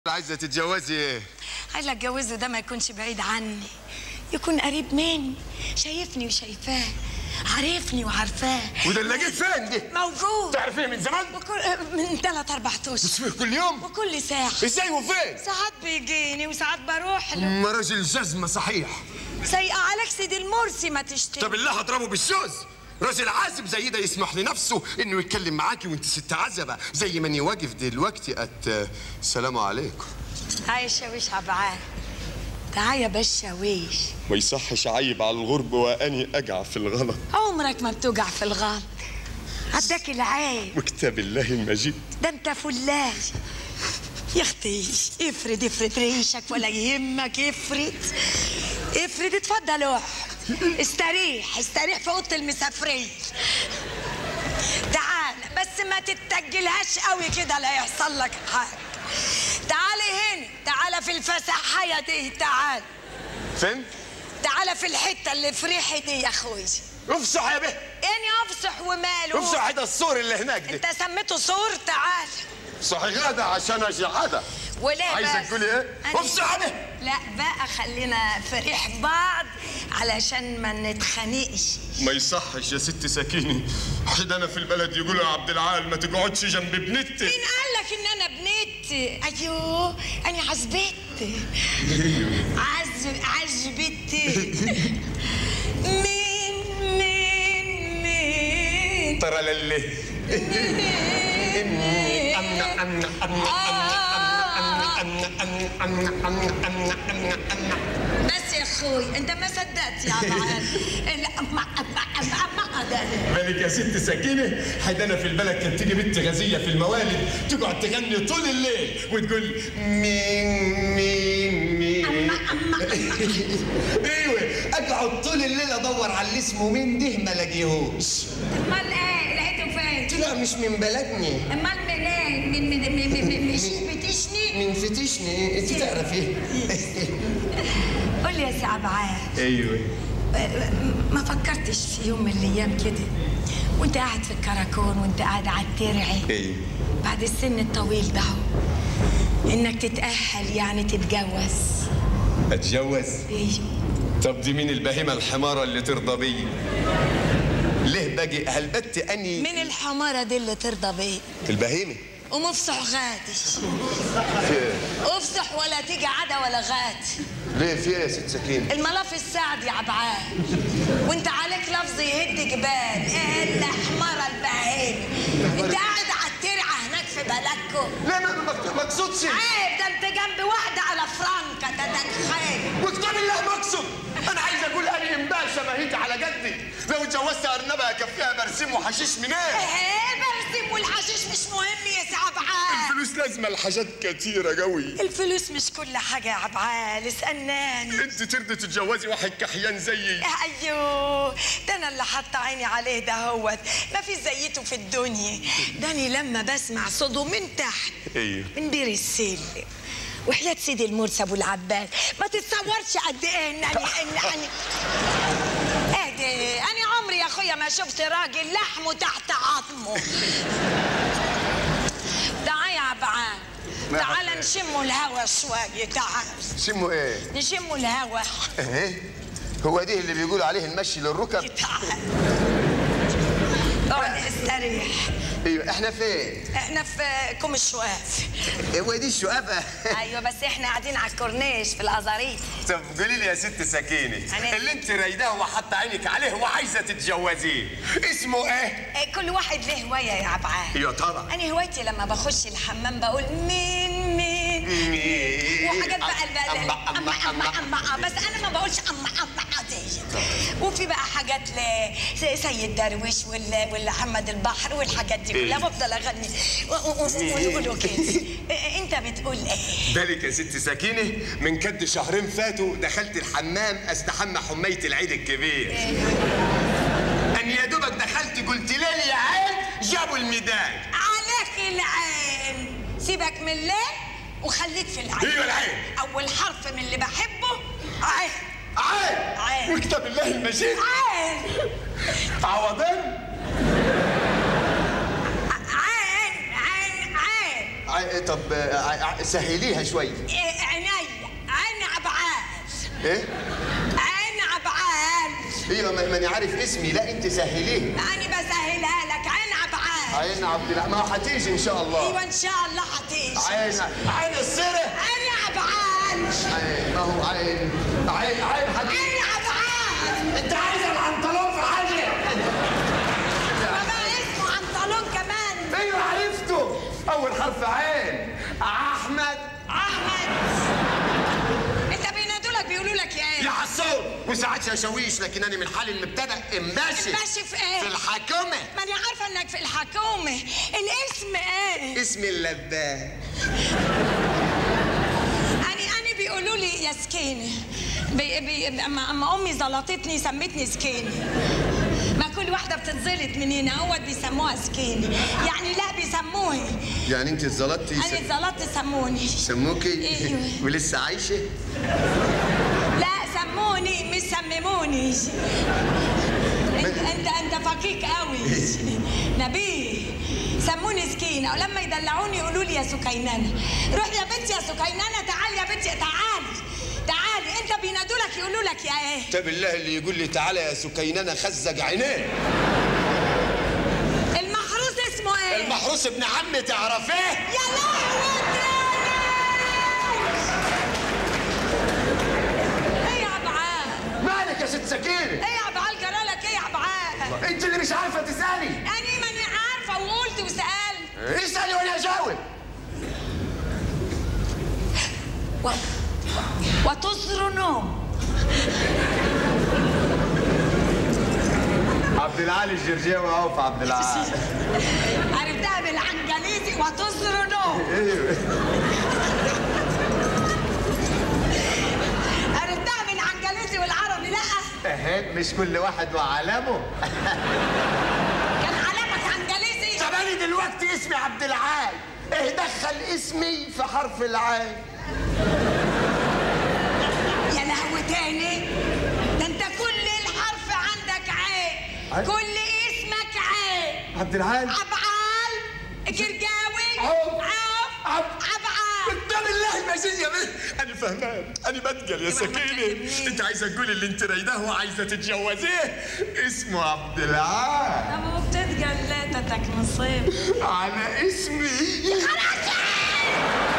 عايزه تتجوزي ايه عايزه اتجوزه ده ما يكونش بعيد عني يكون قريب مني شايفني وشايفاه عارفني وعارفاه وده اللي جيت فين دي موجود تعرفيه من زمان وكل من ثلاث اربع اشهر بتشوفيه كل يوم وكل ساعه ازاي وفين ساعات بيجيني وساعات بروح له ما راجل جزمه صحيح سايقه عليك سيدي المرسي ما تشتري طب اللي هضربه بالشوز راجل عازب زي ده يسمح لنفسه انه يتكلم معاكي وانت ست عزبه زي ما اني واقف دلوقتي ات السلام عليكم هاي الشاويش عبعال تعال يا بشاويش ما يصحش عيب على الغرب واني اقع في الغلط عمرك ما بتوجع في الغلط عداك العيب وكتاب الله المجيد ده انت فلاج يا اختي افرد افرد ريشك ولا يهمك افرد افرد اتفضل اقعد استريح استريح في اوضه المسافرين تعال بس ما تتجلهاش قوي كده لا يحصل لك حاجه تعالي هنا تعالى في الفسحيه دي تعال فين تعالى في الحته اللي في ريحي دي يا اخوي افصح يا به اني افصح وماله افصح ده السور اللي هناك ده انت سميته صور تعال صحي غدا عشان اجي غدا وليه عايزه بس؟ تقولي ايه أنا- افصح يا به لا بقى خلينا في ريح بعض علشان ما نتخانقش ما يصحش يا ست سكيني حد انا في البلد يقولوا يا عبد العال ما تقعدش جنب ابنتي مين قال لك ان انا بنت ايوه انا عزبت عز عزبت مين مين مين ترى للي أمنا أمنا أمنا بس يا اخوي انت ما صدقت يا معلم لا ما ما ما ده مالك يا ست سكينة حد أنا في البلد كانت تيجي بنت غازية في الموالد تقعد تغني طول الليل وتقول مين مين مين ايوه اقعد طول الليل ادور على اللي اسمه مين ده ما الاقيهوش امال ايه لقيته فين قلت لها مش من بلدني امال منين من من من من من مش بتشني من فتشني انت تعرفي قول لي يا سي عبعال ايوه ما فكرتش في يوم من الايام كده وانت قاعد في الكراكون وانت قاعد على الترعي ايوه بعد السن الطويل ده اهو، انك تتاهل يعني تتجوز اتجوز ايوه طب دي مين البهيمة الحمارة اللي ترضى بي ليه باجي هلبت اني من الحمارة دي اللي ترضى بيه البهيمة ومفصح غادي افصح ولا تيجي عدا ولا غاد ليه في ايه يا ست سكينة الملف السعد يا عبعال وانت عليك لفظ يهد جبال ايه الحمارة البهيمة انت قاعد على الترعة هناك في بلدكم لا ما ما- ما اقصدش عيب ده انت جنب واحدة على فرانكا ده ده خير وكتاب الله ما اقصد انا عايز اقول اني امباشا بهيت على جدي لو اتجوزت ارنبه اكفيها برسيم وحشيش منين ايه برسم والحشيش مش مهم يا سي عبعال الفلوس لازمه لحاجات كتيره قوي الفلوس مش كل حاجة يا عبعال اسألناني انت ترضي تتجوزي واحد كحيان زيي ايوه ده انا اللي حاطه عيني عليه ده هوت ما في زيته في الدنيا ده انا لما بسمع صوته من تحت ايوه من بير السلم وحياة سيدي المرسي ابو العباس ما تتصورش قد ايه انني انني ايه ده انا عمري يا اخويا ما شفت راجل لحمه تحت عظمه تعال يا عبعان تعال نشموا الهوا شوية تعال اسمه ايه نشموا الهوا ايه هو ده اللي بيقولوا عليه المشي للركب تعال اقعد استريح ايوه احنا فين احنا في كوم الشواف هو دي الشقافه ايوه بس احنا قاعدين على الكورنيش في الازاريط طب قولي لي يا ست سكينه أنا- اللي انت رايداه وحاطه عينك عليه وعايزه تتجوزيه اسمه ايه إيه، كل واحد له هوايه يا عبعال يا ترى انا هوايتي لما بخش الحمام بقول مين مين مين؟ وحاجات بقى أما- البلد أما- أما أما- أما أما بس أنا ما بقولش أما أما عادية وفي بقى حاجات لسيد درويش ولا ولا محمد البحر والحاجات دي كلها إيه؟ بفضل أغني و- و- و- ويقولوا كده إيه، أنت بتقول إيه؟ بالك يا ست سكينة من كد شهرين فاتوا دخلت الحمام استحمى حمية العيد الكبير أن يا دوبك دخلت قلت لي يا عين جابوا الميدان عليك العين سيبك من الليل وخليك في العين ايوه العين أول حرف من اللي بحبه عين عين عين. وكتاب الله المجيد عين عوضين عين عين عين عين ع- طب ع- ع- سهليها شويه إيه عيني عين عبعال ايه عين عبعال ايوه ما- ماني عارف اسمي لا انت سهليه انا بسهلها لك عين عبعال عين عبد الله ما هو هتيجي ان شاء الله ايوه ان شاء الله هتيجي عين عين السرة عين عبعال عين ما هو عين عين عين هتيجي عين عبعال انت عايز العنطلون في حاجه وما اسمه عنطلون كمان ايوه عرفته اول حرف عين احمد احمد انت بينادوا لك بيقولوا لك يا ايه يا حصول وساعات شاويش لكن انا من حال المبتدا ماشي ماشي في ايه في الحكومه ما انا عارفه انك في الحكومه الاسم ايه اسم اللبان انا انا بيقولوا لي يا سكينه بي بي اما اما امي زلطتني سمتني سكينه ما كل واحده بتتزلط من هنا هو بيسموها سكينه يعني لا بيسموها يعني انت اتزلطتي انا اتزلطت سموني سموكي ايوه. ولسه عايشه لا سموني مش سمموني انت انت انت فقيق قوي نبيه سموني سكينه ولما يدلعوني يقولوا لي يا سكينانه روح يا بنتي يا سكينانه تعالي يا بنتي تعالي تعالي انت بينادوا لك يقولوا لك يا ايه طب الله اللي يقول لي تعالى يا سكينانه خزق عينيه المحروس اسمه ايه المحروس ابن عمي تعرفيه يا لهوي ايه يا عبعال مالك يا ست سكينه ايه يا عبعال جرالك ايه يا عبعال انت اللي مش عارفه تسالي انا ماني عارفه وقلت وسالت اسالي وانا اجاوب و... وتصر نوم عبد العالي الجرجاوي اهو في عبد العالي عرفتها بالعنجليزي وتصر نوم ايوه عرفتها بالعنجليزي والعربي لا اهات مش كل واحد وعلامه كان علامك عنجليزي طب انا دلوقتي اسمي عبد العال ايه دخل اسمي في حرف العين يا لهوي تاني ده انت كل الحرف عندك عين عين؟ كل اسمك عين عبد العال عبعال جرجاوي عوف. عوف عب. عبعال قدام الله المجيد يا بنت انا فهمان انا بتقل يا يبقى ما سكينه تكلمنيش. انت عايزه تقولي اللي انت رايداه وعايزه تتجوزيه اسمه عبد العال طب وبتتجلاتك مصيب على اسمي